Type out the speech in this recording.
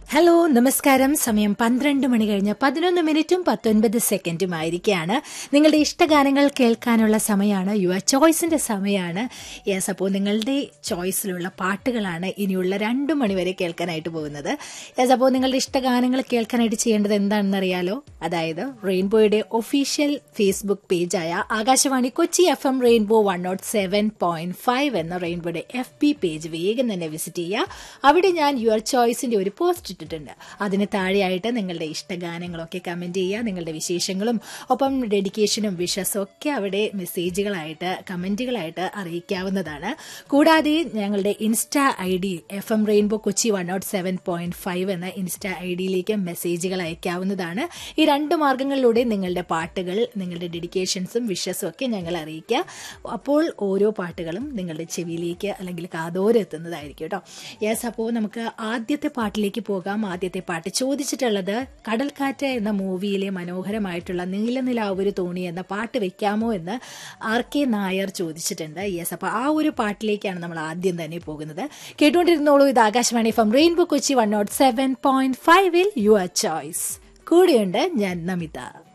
hello നമസ്കാരം സമയം പന്ത്രണ്ട് മണി കഴിഞ്ഞ് പതിനൊന്ന് മിനിറ്റും പത്തൊൻപത് സെക്കൻഡും ആയിരിക്കുകയാണ് നിങ്ങളുടെ ഇഷ്ടഗാനങ്ങൾ കേൾക്കാനുള്ള സമയമാണ് യുവർ ചോയ്സിന്റെ സമയമാണ് യെസ് അപ്പോൾ നിങ്ങളുടെ ചോയ്സിലുള്ള പാട്ടുകളാണ് ഇനിയുള്ള രണ്ടു മണിവരെ കേൾക്കാനായിട്ട് പോകുന്നത് യെസ് അപ്പോൾ നിങ്ങളുടെ ഇഷ്ടഗാനങ്ങൾ കേൾക്കാനായിട്ട് ചെയ്യേണ്ടത് എന്താണെന്ന് അറിയാലോ അതായത് റെയിൻബോയുടെ ഒഫീഷ്യൽ ഫേസ്ബുക്ക് പേജായ Akashvani Kochi F M rainbow one nought seven point five എന്ന റെയിൻബോയുടെ എഫ് ബി പേജ് വേഗം തന്നെ വിസിറ്റ് ചെയ്യുക അവിടെ ഞാൻ യുവർ ചോയ്സിന്റെ ഒരു പോസ്റ്റ് ഇട്ടിട്ടുണ്ട് അതിന് താഴെയായിട്ട് നിങ്ങളുടെ ഇഷ്ടഗാനങ്ങളൊക്കെ കമന്റ് ചെയ്യുക നിങ്ങളുടെ വിശേഷങ്ങളും ഒപ്പം ഡെഡിക്കേഷനും വിഷസും ഒക്കെ അവിടെ മെസ്സേജുകളായിട്ട് കമന്റുകളായിട്ട് അറിയിക്കാവുന്നതാണ് കൂടാതെ ഞങ്ങളുടെ insta I D F M rainbow Kochi one nought seven point five എന്ന ഇൻസ്റ്റാ ഐ ഡിയിലേക്ക് മെസ്സേജുകൾ അയക്കാവുന്നതാണ് ഈ രണ്ട് മാർഗങ്ങളിലൂടെ നിങ്ങളുടെ പാട്ടുകൾ നിങ്ങളുടെ ഡെഡിക്കേഷൻസും വിഷസും ഒക്കെ ഞങ്ങൾ അറിയിക്കുക അപ്പോൾ ഓരോ പാട്ടുകളും നിങ്ങളുടെ ചെവിയിലേക്ക് അല്ലെങ്കിൽ കാതോരെത്തുന്നതായിരിക്കും കേട്ടോ യെസ് അപ്പോൾ നമുക്ക് ആദ്യത്തെ പാട്ടിലേക്ക് പോകാം ആദ്യത്തെ പാട്ട് ചോദിച്ചിട്ടുള്ളത് കടൽക്കാറ്റ് എന്ന മൂവിയിലെ മനോഹരമായിട്ടുള്ള നീലനിലാവൊരു തോണി എന്ന പാട്ട് വെക്കാമോ എന്ന് ആർ കെ നായർ ചോദിച്ചിട്ടുണ്ട് യെസ് അപ്പോൾ ആ ഒരു പാട്ടിലേക്കാണ് നമ്മൾ ആദ്യം തന്നെ പോകുന്നത് കേട്ടുകൊണ്ടിരുന്നോളൂ ഇത് Akashvani from rainbow Kochi one nought seven point ഫൈവിൽ യുവർ ചോയ്സ് കൂടെയുണ്ട് ഞാൻ നമിത